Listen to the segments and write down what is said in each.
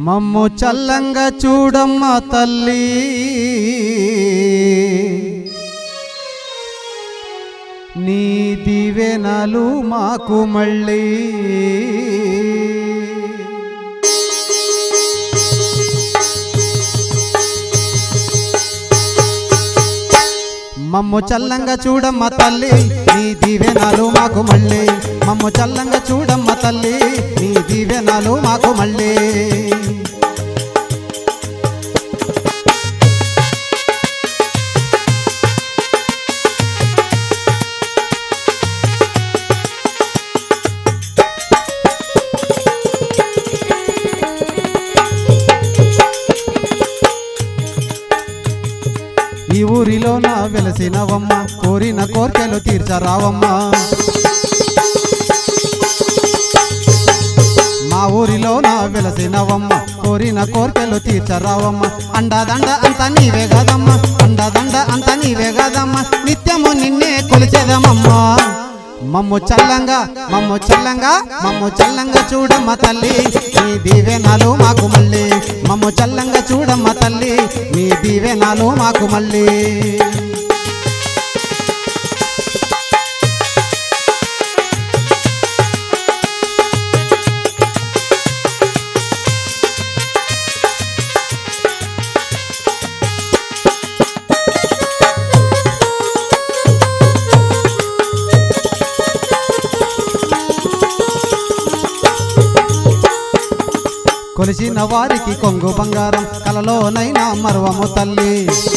మమ్ము చల్లంగా చూడమ్మ తల్లి నీ దివెనలు మాకు మళ్ళీ మమ్ము చల్లంగా చూడమ్మ తల్లి నీ దీవెనాలు మాకు మళ్ళీ మమ్ము చల్లంగా చూడమ్మ తల్లి నీ దీవెనాలు మాకు మళ్ళీ ఈ ఊరిలో నా వెలసినవమ్మ కోరిన కోర్కెలు తీర్చరావమ్మా మా ఊరిలో నా వెలసినవమ్మ కోరిన కోర్కెలు తీర్చరావమ్మ అండదండ అంత నీవే కదమ్మ అండదండ అంత నీవే కదమ్మ నిత్యము నిన్నే కొలిచేదమమ్మా మమ్ము చల్లంగా మమ్ము చల్లంగా మమ్ము చల్లంగా చూడమ్మ తల్లి నీ దీవెనాలు మాకు మళ్ళీ మమ్ము చల్లంగా చూడమ్మ తల్లి నీ దీవెనాలు మాకు మళ్ళీ కొలిచిన వారికి కొంగు బంగారం కలలోనైనా మరువము తల్లి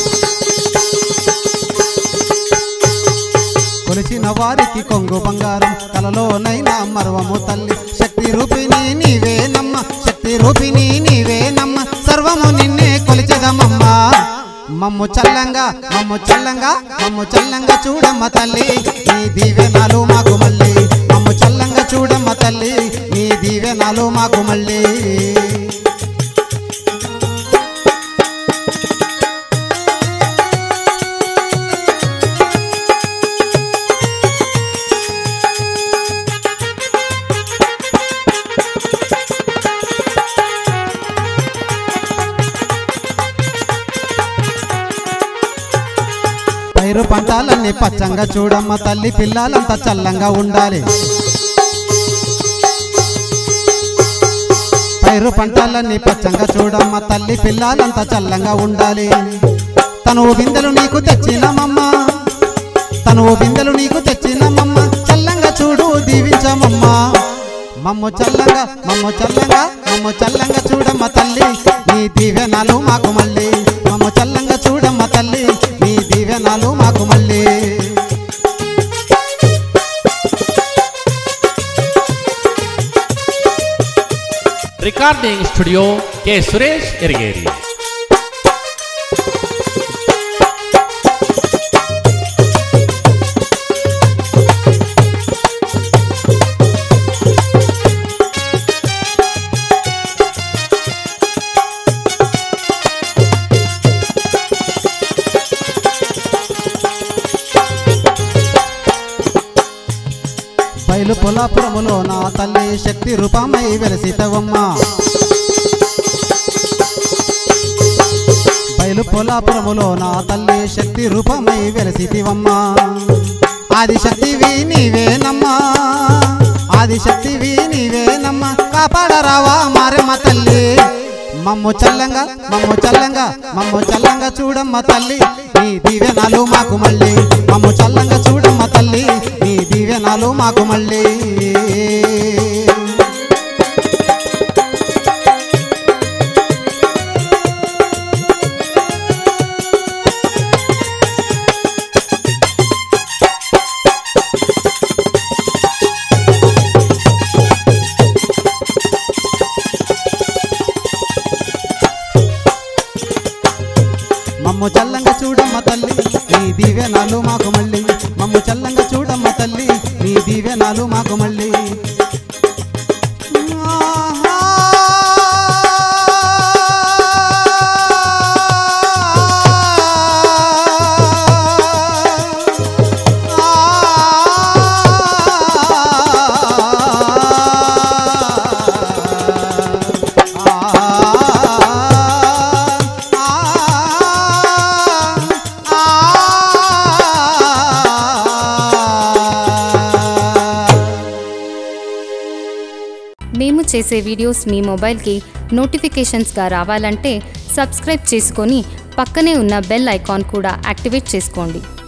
కొలిచిన వారికి కొంగు బంగారం కలలోనైనా మరువము తల్లి శక్తి రూపిణి నీవే నమ్మ శక్తి రూపిణి నీవే నమ్మ సర్వము నిన్నే కొలిచెదమమ్మా మమ్ము చల్లంగా మమ్ము చల్లంగా మమ్ము చల్లంగా చూడమ్మ తల్లి నీ దీవెనాలు మాకు మళ్ళీ మమ్ము చల్లంగా చూడమ్మ తల్లి నీ దీవెనాలు మాకు మళ్ళీ పైరు పంటలన్నీ పచ్చంగా చూడమ్మ తల్లి పిల్లలంతా చల్లంగా ఉండాలి పైరు పంటలన్నీ పచ్చంగా చూడమ్మ తల్లి పిల్లలంతా చల్లంగా ఉండాలి తను బిందెలు నీకు తెచ్చినమమ్మ తను బిందెలు నీకు తెచ్చినమమ్మ చల్లంగా చూడు దీవించమమ్మ మమ్ము చల్లంగా మమ్ము చల్లంగా మమ్ము చల్లంగా చూడమ్మ తల్లి నీ దీవెనాలు మాకు మళ్ళీ మమ్ము చల్లంగా చూడమ్మ తల్లి నీ దీవెనాలు మాకు మళ్ళీ recording studio K Suresh Erigeri బయలు పొలాపురములో నా తల్లి శక్తి రూపమై వెలసితవమ్మ బయలు పొలాపురములో నా తల్లి శక్తి రూపమై వెలసితివమ్మ ఆదిశక్తివి నీవేనమ్మా ఆదిశక్తివి నీవేనమ్మా కాపాడరావా మారమ్మ తల్లి మమ్ము చల్లంగా మమ్ము చల్లంగా మమ్ము చల్లంగా చూడమ్మ తల్లి నీ దీవెనాలు మాకు మళ్ళీ మమ్ము చల్లంగా చూడమ్మ తల్లి నీ దీవెనాలు మాకు మళ్ళీ మమ్ము చల్లంగా చూడమ్మ తల్లి నీ దీవెనాలు మాకు మళ్ళీ మమ్ము చల్లంగా చూడమ్మ తల్లి నీ దీవెనాలు మాకు మళ్ళీ ఆహా. ఆ చేసే వీడియోస్ మీ మొబైల్కి నోటిఫికేషన్స్గా రావాలంటే సబ్స్క్రైబ్ చేసుకొని పక్కనే ఉన్న బెల్ ఐకాన్ కూడా యాక్టివేట్ చేసుకోండి